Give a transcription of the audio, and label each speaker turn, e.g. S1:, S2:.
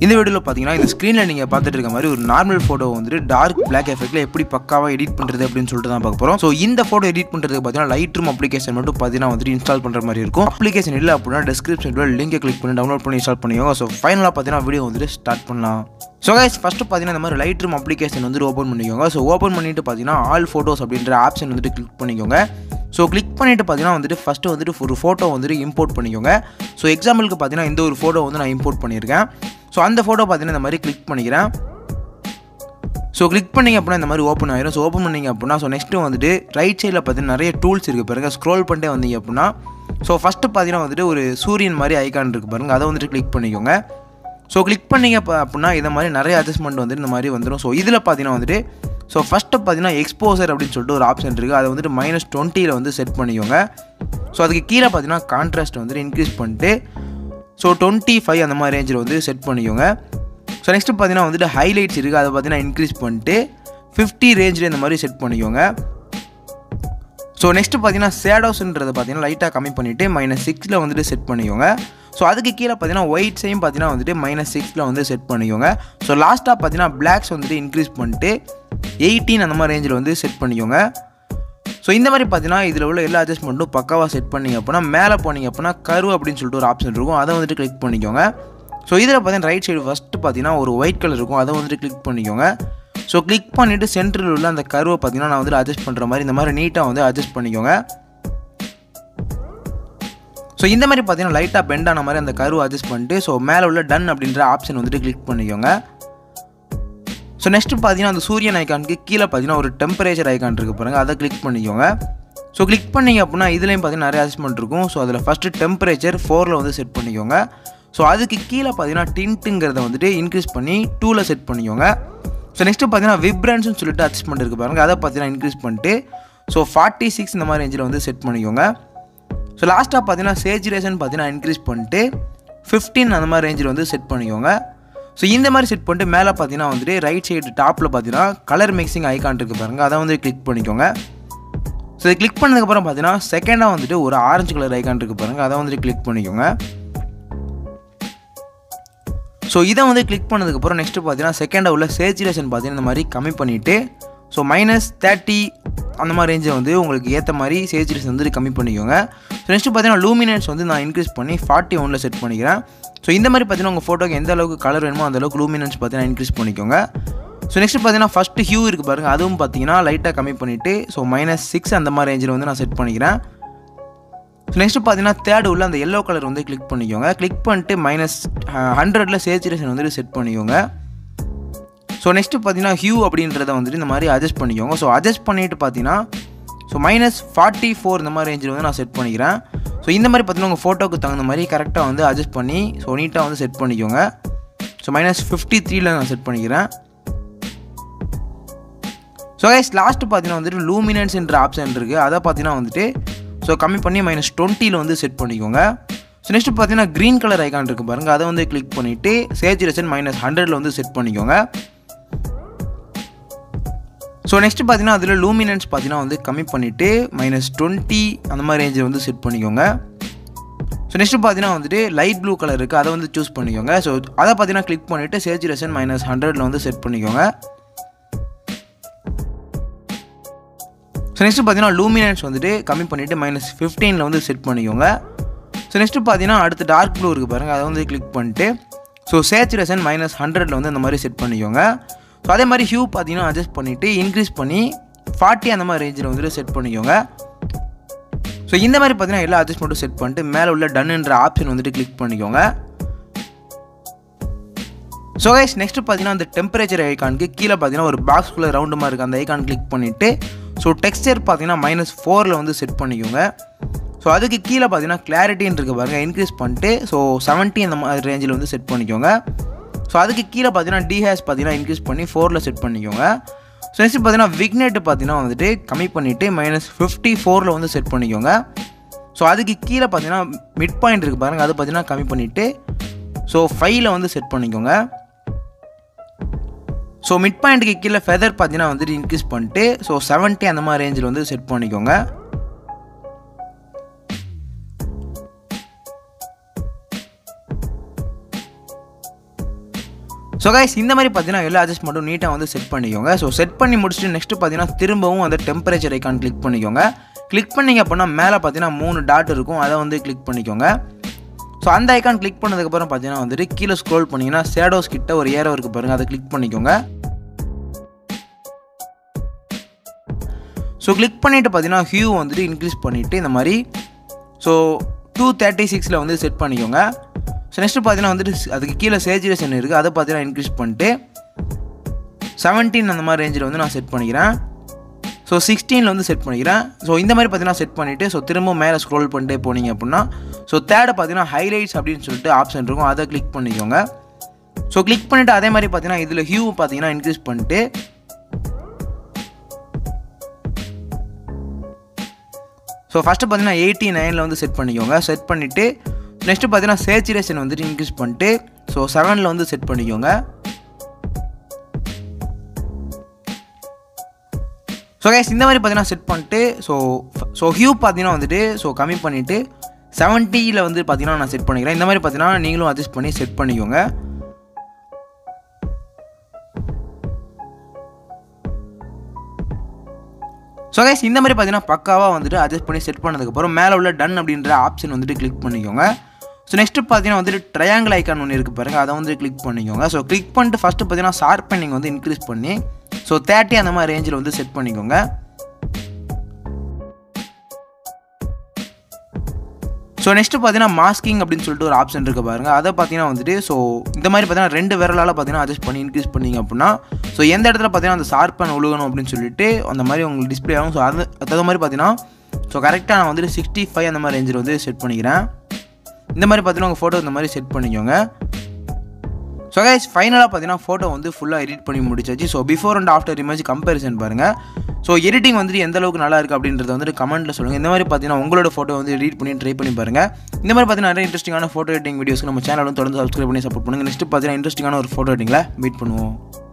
S1: இந்த வீடியோவில் பார்த்தீங்கன்னா இந்த ஸ்க்ரீனில் நீங்கள் பார்த்துட்டு இருக்க மாதிரி ஒரு நார்மல் ஃபோட்டோ வந்துட்டு டார்க் பிளாக் எஃபெக்ட்டில் எப்படி பக்காவாக எடிட் பண்ணுறது அப்படின்னு சொல்லிட்டு தான் பார்க்க போகிறோம் ஸோ இந்த ஃபோட்டோ எடிட் பண்ணுறதுக்கு பார்த்தீங்கன்னா லைட் ரூம் அப்ளிகேஷன் மட்டும் பார்த்தீங்கன்னா வந்துட்டு இன்ஸ்டால் பண்ணுற மாதிரி இருக்கும் அப்ளிகேஷன் இல்லை அப்படின்னா டிஸ்கிரிப்ஷனில் லிங்கை கிளிக் பண்ணி டவுன்லோட் பண்ணி இன்ஸ்டால் பண்ணிக்கோங்க ஸோ ஃபைனலாக பார்த்தீங்கன்னா வீடியோ வந்துட்டு ஸ்டார்ட் பண்ணலாம் ஸோ கைஸ் ஃபஸ்ட்டு பார்த்தீங்கன்னா இந்த மாதிரி லைட் ரூம் அப்ளிகேஷன் வந்துட்டு ஓப்பன் பண்ணிக்கோங்க ஸோ ஓப்பன் பண்ணிட்டு பார்த்தீங்கன்னா ஆல் ஃபோட்டோஸ் அப்படின்ற ஆப்ஷன் வந்துட்டு கிளிக் பண்ணிக்கோங்க ஸோ கிளிக் பண்ணிட்டு பார்த்தீங்கன்னா வந்துட்டு ஃபஸ்ட்டு வந்துட்டு ஒரு ஃபோட்டோ வந்துட்டு இம்போர்ட் பண்ணிக்கோங்க ஸோ எக்ஸாம்பிளுக்கு பார்த்தீங்கன்னா இந்த ஒரு ஃபோட்டோ வந்து நான் இம்போர்ட் பண்ணியிருக்கேன் ஸோ அந்த ஃபோட்டோ பார்த்தீங்கன்னா இந்த மாதிரி கிளிக் பண்ணிக்கிறேன் ஸோ கிளிக் பண்ணிங்க அப்படின்னா இந்த மாதிரி ஓப்பன் ஆயிரும் ஸோ ஓப்பன் பண்ணிங்க அப்படின்னா ஸோ நெக்ஸ்ட்டு வந்துட்டு ரைட் சைடில் பார்த்தீங்கன்னா நிறைய டூல்ஸ் இருக்குது பாருங்க ஸ்க்ரோல் பண்ணிட்டே வந்தீங்க அப்படின்னா ஸோ ஃபஸ்ட்டு பார்த்தீங்கன்னா வந்துட்டு ஒரு சூரியன் மாதிரி ஐக்கான் இருக்குது பாருங்க அதை வந்துட்டு கிளிக் பண்ணிக்கோங்க ஸோ கிளிக் பண்ணிங்க அப்போ அப்படின்னா இந்த மாதிரி நிறைய அட்ஜஸ்ட்மெண்ட் வந்துட்டு இந்த மாதிரி வந்துடும் ஸோ இதில் பார்த்தீங்கன்னா வந்துட்டு ஸோ ஃபஸ்ட்டு பார்த்தீங்கன்னா எக்ஸ்போசர் அப்படின்னு சொல்லிட்டு ஒரு ஆப்ஷன் இருக்குது அதை வந்துட்டு மைனஸ் டுவெண்ட்டியில் வந்து செட் பண்ணிக்கோங்க ஸோ அதுக்கு கீழே பார்த்தீங்கன்னா கான்ட்ராஸ்ட் வந்துட்டு இன்க்ரீஸ் பண்ணிட்டு ஸோ டுவெண்ட்டி ஃபைவ் அந்த மாதிரி ரேஞ்சில் வந்து செட் பண்ணிக்கோங்க ஸோ நெக்ஸ்ட்டு பார்த்தீங்கன்னா வந்துட்டு ஹைலைட்ஸ் இருக்குது அதை பார்த்தீங்கன்னா இன்க்ரீஸ் பண்ணிட்டு ஃபிஃப்டி ரேஞ்சில் இந்த மாதிரி செட் பண்ணிக்கோங்க ஸோ நெக்ஸ்ட்டு பார்த்தீங்கன்னா ஷேடோஸ்ன்றதை பார்த்தீங்கன்னா லைட்டாக கம்மி பண்ணிவிட்டு மைனஸ் சிக்ஸில் வந்துட்டு செட் பண்ணிக்கோங்க ஸோ அதுக்கு கீழே பார்த்தீங்கன்னா ஒயிட்ஸையும் பார்த்தீங்கன்னா வந்துட்டு மைனஸ் சிக்ஸில் வந்து செட் பண்ணிக்கோங்க ஸோ லாஸ்ட்டாக பார்த்தீங்கன்னா பிளாக்ஸ் வந்துட்டு இன்க்ரீஸ் பண்ணிட்டு எயிட்டீன் அந்த மாதிரி ரேஞ்சில் வந்து செட் பண்ணிக்கோங்க ஸோ இந்த மாதிரி பார்த்தீங்கன்னா இதில் உள்ள எல்லா அட்ஜஸ்ட்மெண்ட்டும் பக்காவாக செட் பண்ணிங்க அப்படின்னா மேலே போனீங்க அப்படின்னா கரு அப்படின்னு சொல்லிட்டு ஒரு ஆப்ஷன் இருக்கும் அதை வந்துட்டு கிளிக் பண்ணிக்கோங்க ஸோ இதில் பார்த்தீங்கன்னா ரைட் சைடு ஃபஸ்ட்டு பார்த்தீங்கன்னா ஒரு ஒயிட் கலர் இருக்கும் அதை வந்துட்டு கிளிக் பண்ணிக்கோங்க ஸோ கிளிக் பண்ணிவிட்டு சென்டரில் உள்ள அந்த கருவை பார்த்தீங்கன்னா நான் வந்துட்டு அட்ஜஸ்ட் பண்ணுற மாதிரி இந்த மாதிரி நீட்டாக வந்து அட்ஜஸ்ட் பண்ணிக்கோங்க ஸோ இந்த மாதிரி பார்த்தீங்கன்னா லைட்டாக பெண்ட் ஆன மாதிரி அந்த கருவை அட்ஜஸ்ட் பண்ணிட்டு ஸோ மேலே உள்ள டன் அப்படின்ற ஆப்ஷன் வந்துட்டு கிளிக் பண்ணிக்கோங்க ஸோ நெக்ஸ்ட்டு பார்த்தீங்கன்னா அந்த சூரியன் ஐக்கானுக்கு கீழே பார்த்தீங்கன்னா ஒரு டெம்பரேச்சர் ஐக்கான் இருக்குது பாருங்க அதை கிளிக் பண்ணிக்கோங்க ஸோ கிளிக் பண்ணிங்க அப்படின்னா இதுலேயும் பார்த்தீங்கன்னா நிறைய அட்ஜஸ்ட்மெண்ட் இருக்கும் ஸோ அதில் ஃபஸ்ட்டு டெம்பரேச்சர் ஃபோரில் வந்து செட் பண்ணிக்கோங்க ஸோ அதுக்கு கீழே பார்த்தீங்கன்னா டின்ட்டுங்கிறத வந்துட்டு இன்க்ரீஸ் பண்ணி டூவில் செட் பண்ணிக்கோங்க ஸோ நெக்ஸ்ட்டு பார்த்தீங்கன்னா விப்ரன்ஸ்னு சொல்லிட்டு அட்ஜஸ்ட்மெண்ட் இருக்குது பாருங்க அதை பார்த்தீங்கன்னா இன்க்ரீஸ் பண்ணிட்டு ஸோ ஃபார்ட்டி சிக்ஸ் இந்த மாதிரி ரேஞ்சில் வந்து செட் பண்ணிக்கோங்க ஸோ லாஸ்ட்டாக பார்த்தீங்கன்னா சேச்சுரேஷன் பார்த்தீங்கன்னா இன்க்ரீஸ் பண்ணிட்டு ஃபிஃப்டீன் அந்த மாதிரி ரேஞ்சில் வந்து செட் பண்ணிக்கோங்க ஸோ இந்த மாதிரி செட் பண்ணிட்டு மேலே பார்த்தீங்கன்னா வந்துட்டு ரைட் சைடு டாப்பில் பார்த்தீங்கன்னா கலர் மிக்சிங் ஐக்கான் இருக்குது பாருங்கள் அதை வந்து கிளிக் பண்ணிக்கோங்க ஸோ இதை கிளிக் பண்ணதுக்கப்புறம் பார்த்தீங்கன்னா செகண்டாக வந்துட்டு ஒரு ஆரஞ்சு கலர் ஐக்கான் இருக்குது பாருங்கள் அதை வந்துட்டு கிளிக் பண்ணிக்கோங்க ஸோ இதை வந்து கிளிக் பண்ணதுக்கப்புறம் நெக்ஸ்ட்டு பார்த்தீங்கன்னா செகண்டாக உள்ள சேச்சுரேஷன் பார்த்தீங்கன்னா இந்த மாதிரி கம்மி பண்ணிவிட்டு ஸோ மைனஸ் தேர்ட்டி அந்த மாதிரி ரேஞ்சை வந்து உங்களுக்கு ஏற்ற மாதிரி சேச்சுரேஷன் வந்து கம்மி பண்ணிக்கோங்க ஸோ நெக்ஸ்ட்டு பார்த்தீங்கன்னா லூமினன்ஸ் வந்து நான் இன்க்ரீஸ் பண்ணி ஃபார்ட்டி ஒனில் செட் பண்ணிக்கிறேன் ஸோ இந்த மாதிரி பார்த்தீங்கன்னா உங்கள் ஃபோட்டோக்கு எந்த அளவுக்கு கலர் வேணுமோ அந்த அளவுக்கு லூமினன்ஸ் பார்த்தீங்கன்னா இன்க்ரீஸ் பண்ணிக்கோங்க ஸோ நெக்ஸ்ட் பார்த்தீங்கன்னா ஃபஸ்ட்டு ஹியூ இருக்குது பாருங்கள் அதுவும் பார்த்தீங்கன்னா லைட்டாக கம்மி பண்ணிவிட்டு ஸோ மைனஸ் சிக்ஸ் அந்த மாதிரி ரேஞ்சில் வந்து நான் செட் பண்ணிக்கிறேன் ஸோ நெக்ஸ்ட் பார்த்தீங்கன்னா தேர்ட் உள்ள அந்த எல்லோ கலர் வந்து கிளிக் பண்ணிக்கோங்க கிளிக் பண்ணிட்டு மைனஸ் ஹண்ட்ரடில் சேச்சுரேஷன் வந்துட்டு செட் பண்ணிக்கோங்க ஸோ நெக்ஸ்ட்டு பார்த்தீங்கன்னா ஹியூ அப்படின்றத வந்துட்டு இந்த மாதிரி அட்ஜஸ்ட் பண்ணிக்கோங்க ஸோ அட்ஜஸ்ட் பண்ணிவிட்டு பார்த்தீங்கன்னா ஸோ மைனஸ் ஃபார்ட்டி ஃபோர் இந்த மாதிரி ரேஞ்சில் வந்து நான் செட் பண்ணிக்கிறேன் ஸோ இந்த மாதிரி பார்த்தீங்கன்னா உங்கள் ஃபோட்டோக்கு தகுந்த மாதிரி கரெக்டாக வந்து அட்ஜஸ்ட் பண்ணி ஸோ நீட்டாக வந்து செட் பண்ணிக்கோங்க ஸோ மைனஸ் ஃபிஃப்டி த்ரீல நான் செட் பண்ணிக்கிறேன் ஸோ கைஸ் லாஸ்ட்டு பார்த்தீங்கன்னா வந்துட்டு லூமினன்ஸ்ன்ற ஆப்ஷன் இருக்குது அதை பார்த்தீங்கன்னா வந்துட்டு ஸோ கம்மி பண்ணி மைனஸ் டுவெண்ட்டியில் வந்து செட் பண்ணிக்கோங்க ஸோ நெக்ஸ்ட்டு பார்த்தீங்கன்னா க்ரீன் கலர் ஐக்கான் இருக்குது பாருங்கள் அதை வந்து கிளிக் பண்ணிவிட்டு சேச்சுரேஷன் மைனஸ் ஹண்ட்ரடில் வந்து செட் பண்ணிக்கோங்க ஸோ நெக்ஸ்ட் பார்த்தீங்கன்னா அதில் லூமினன்ஸ் பார்த்தீங்கன்னா வந்து கம்மி பண்ணிவிட்டு மைனஸ் டுவெண்ட்டி அந்த மாதிரி ரேஞ்சில் வந்து செட் பண்ணிக்கோங்க ஸோ நெக்ஸ்ட் பார்த்தீங்கன்னா வந்துட்டு லைட் ப்ளூ கலர் இருக்குது அதை வந்து சூஸ் பண்ணிக்கோங்க ஸோ அதை பார்த்தீங்கன்னா கிளிக் பண்ணிவிட்டு சேச்சுரேஷன் மைனஸ் ஹண்ட்ரடில் வந்து செட் பண்ணிக்கோங்க ஸோ நெக்ஸ்ட் பார்த்தீங்கன்னா லூமினன்ஸ் வந்துட்டு கம்மி பண்ணிவிட்டு மைனஸ் ஃபிஃப்டீனில் வந்து செட் பண்ணிக்கோங்க ஸோ நெக்ஸ்ட்டு பார்த்தீங்கன்னா அடுத்து டார்க் ப்ளூ இருக்குது பாருங்கள் அதை வந்து கிளிக் பண்ணிட்டு ஸோ சேச்சுரேஷன் மைனஸ் ஹண்ட்ரடில் வந்து அந்த மாதிரி செட் பண்ணிக்கோங்க ஸோ அதே மாதிரி ஹியூ பார்த்தீங்கன்னா அட்ஜஸ்ட் பண்ணிவிட்டு இன்க்ரீஸ் பண்ணி ஃபார்ட்டி அந்த மாதிரி ரேஞ்சில் வந்துட்டு செட் பண்ணிக்கோங்க ஸோ இந்த மாதிரி பார்த்தீங்கன்னா எல்லா அட்ஜஸ்ட்மெண்ட்டும் செட் பண்ணிட்டு மேலே உள்ள டன்னுன்ற ஆப்ஷன் வந்துட்டு கிளிக் பண்ணிக்கோங்க ஸோ கைஸ் நெக்ஸ்ட் பார்த்தீங்கன்னா அந்த டெம்பரேச்சர் ஐக்கானுக்கு கீழே பார்த்தீங்கன்னா ஒரு பாக்ஸ்குள்ளே ரவுண்டு மாதிரி இருக்குது அந்த ஐக்கான் கிளிக் பண்ணிவிட்டு ஸோ டெக்ஸ்டர் பார்த்தீங்கன்னா மைனஸ் ஃபோரில் வந்து செட் பண்ணிக்கோங்க ஸோ அதுக்கு கீழே பார்த்தீங்கன்னா கிளாரிட்டின்னு இருக்குது பாருங்கள் இன்க்ரீஸ் பண்ணிட்டு ஸோ செவன்ட்டி அந்த மாதிரி ரேஞ்சில் வந்து செட் பண்ணிக்கோங்க ஸோ அதுக்கு கீழே பார்த்தீங்கன்னா டிஹேஸ் பார்த்தீங்கன்னா இன்க்ரீஸ் பண்ணி ஃபோரில் செட் பண்ணிக்கோங்க ஸோ நெக்ஸ்ட் பார்த்தீங்கன்னா விக்னெட் பார்த்தீங்கன்னா வந்துட்டு கம்மி பண்ணிவிட்டு மைனஸ் ஃபிஃப்டி ஃபோரில் வந்து செட் பண்ணிக்கோங்க ஸோ அதுக்கு கீழே பார்த்தீங்கன்னா மிட் பாயிண்ட் இருக்குது பாருங்கள் அது பார்த்தீங்கன்னா கம்மி பண்ணிவிட்டு ஸோ ஃபைவ்ல வந்து செட் பண்ணிக்கோங்க ஸோ மிட் பாயிண்ட்டுக்கு கீழே ஃபெதர் பார்த்தீங்கன்னா வந்துட்டு இன்க்ரீஸ் பண்ணிட்டு ஸோ செவன்ட்டி அந்த மாதிரி ரேஞ்சில் வந்து செட் பண்ணிக்கோங்க ஸோ கைஸ் இந்த மாதிரி பார்த்தீங்கன்னா எல்லா அட்ஜஸ்ட்மெண்ட்டும் நீட்டாக வந்து செட் பண்ணிக்கோங்க ஸோ செட் பண்ணி முடிச்சுட்டு நெக்ஸ்ட் பார்த்தீங்கன்னா திரும்பவும் அந்த டெம்பரேச்சர் ஐக்கான் கிளிக் பண்ணிக்கோங்க கிளிக் பண்ணிங்க அப்படின்னா மேலே பார்த்தீங்கன்னா மூணு டாட் இருக்கும் அதை வந்து கிளிக் பண்ணிக்கோங்க ஸோ அந்த ஐக்கான் கிளிக் பண்ணதுக்கப்புறம் பார்த்தீங்கன்னா வந்துட்டு கீழே ஸ்க்ரோல் பண்ணிங்கன்னா ஷேடோஸ் கிட்ட ஒரு ஏரோ இருக்குது பாருங்கள் அதை கிளிக் பண்ணிக்கோங்க ஸோ கிளிக் பண்ணிவிட்டு பார்த்தீங்கன்னா ஹியூ வந்துட்டு இன்க்ரீஸ் பண்ணிவிட்டு இந்த மாதிரி ஸோ டூ தேர்ட்டி சிக்ஸில் வந்து செட் பண்ணிக்கோங்க ஸோ நெக்ஸ்ட்டு பார்த்தீங்கன்னா வந்துட்டு அதுக்கு கீழே சேச்சுரேஷன் இருக்குது அதை பார்த்தீங்கன்னா இன்க்ரீஸ் பண்ணிட்டு செவன்டீன் அந்த மாதிரி ரேஞ்சில் வந்து நான் செட் பண்ணிக்கிறேன் ஸோ சிக்ஸ்டீனில் வந்து செட் பண்ணிக்கிறேன் ஸோ இந்த மாதிரி பார்த்தீங்கன்னா செட் பண்ணிவிட்டு ஸோ திரும்ப மேலே ஸ்க்ரோல் பண்ணிட்டே போனீங்க அப்படின்னா ஸோ தேர்டை பார்த்தீங்கன்னா ஹைலைட்ஸ் அப்படின்னு சொல்லிட்டு ஆப்ஷன் இருக்கும் அதை கிளிக் பண்ணிக்கோங்க ஸோ கிளிக் பண்ணிவிட்டு அதே மாதிரி பார்த்தீங்கன்னா இதில் ஹியூ பார்த்தீங்கன்னா இன்க்ரீஸ் பண்ணிட்டு ஸோ ஃபஸ்ட்டு பார்த்தீங்கன்னா எயிட்டி நைனில் வந்து செட் பண்ணிக்கோங்க செட் பண்ணிவிட்டு நெக்ஸ்ட்டு பார்த்தீங்கன்னா சேச்சுரேஷன் வந்துட்டு இன்க்ரீஸ் பண்ணிட்டு ஸோ செவனில் வந்து செட் பண்ணிக்கோங்க ஸோ கைஸ் இந்த மாதிரி பார்த்தீங்கன்னா செட் பண்ணிட்டு ஸோ ஸோ ஹியூ பார்த்தீங்கன்னா வந்துட்டு ஸோ கம்மி பண்ணிவிட்டு செவன்ட்டியில் வந்து பார்த்தீங்கன்னா நான் செட் பண்ணிக்கிறேன் இந்த மாதிரி பார்த்தீங்கன்னா நீங்களும் அட்ஜஸ்ட் பண்ணி செட் பண்ணிக்கோங்க ஸோ கைஸ் இந்த மாதிரி பார்த்தீங்கன்னா பக்காவாக வந்துட்டு அட்ஜஸ்ட் பண்ணி செட் பண்ணதுக்கப்புறம் மேலே உள்ள டன் அப்படின்ற ஆப்ஷன் வந்துட்டு கிளிக் பண்ணிக்கோங்க ஸோ நெக்ஸ்ட்டு பார்த்தீங்கன்னா வந்துட்டு ட்ரையாங்கிள் ஐக்கான் ஒன்று இருக்குது பாருங்கள் அதை வந்து கிளிக் பண்ணிக்கோங்க ஸோ கிளிக் பண்ணிட்டு ஃபஸ்ட்டு பார்த்தீங்கன்னா ஷார்ப்பனிங் வந்து இன்க்ரீஸ் பண்ணி ஸோ தேர்ட்டி அந்த மாதிரி ரேஞ்சில் வந்து செட் பண்ணிக்கோங்க ஸோ நெக்ஸ்ட்டு பார்த்தீங்கன்னா மாஸ்கிங் அப்படின்னு சொல்லிட்டு ஒரு ஆப்ஷன் இருக்குது பாருங்கள் அதை பார்த்தீங்கன்னா வந்துட்டு ஸோ இந்த மாதிரி பார்த்தீங்கன்னா ரெண்டு விரலால் பார்த்தீங்கன்னா அட்ஜஸ்ட் பண்ணி இன்க்ரீஸ் பண்ணிங்க அப்படின்னா ஸோ எந்த இடத்துல பார்த்தீங்கன்னா அந்த ஷார்ப்பன் ஒழுகணும் அப்படின்னு சொல்லிட்டு அந்த மாதிரி உங்களுக்கு டிஸ்பிளே ஆகும் ஸோ அது அது மாதிரி பார்த்தீங்கன்னா ஸோ கரெக்டாக நான் வந்துட்டு சிக்ஸ்டி ஃபைவ் அந்த மாதிரி ரேஞ்சில் வந்து செட் பண்ணிக்கிறேன் இந்த மாதிரி பார்த்தீங்கன்னா உங்கள் ஃபோட்டோ இந்த மாதிரி செட் பண்ணிக்கோங்க ஸோ கைஸ் ஃபைனலாக பார்த்தீங்கன்னா ஃபோட்டோ வந்து ஃபுல்லாக எடிட் பண்ணி முடிச்சாச்சு so before and after image comparison பாருங்கள் ஸோ எடிட்டிங் வந்துட்டு எந்த அளவுக்கு நல்லா இருக்குது அப்படின்றத வந்துட்டு கமெண்ட்டில் சொல்லுங்கள் இந்த மாதிரி பார்த்தீங்கன்னா உங்களோட ஃபோட்டோ வந்து எடிட் பண்ணி ட்ரை பண்ணி பாருங்கள் இந்த மாதிரி பார்த்தீங்கன்னா நிறைய இன்ட்ரெஸ்டிங்கான ஃபோட்டோ எடிட்டிங் வீடியோஸ்க்கு நம்ம சேனல் வந்து தொடர்ந்து சப்ஸ்கிரைப் பண்ணி சப்போர்ட் பண்ணுங்கள் நெக்ஸ்ட் பார்த்தீங்கன்னா இன்ட்ரெஸ்டிங்கான ஒரு ஃபோட்டோ எடிட்டிங்கில் மீட் பண்ணுவோம்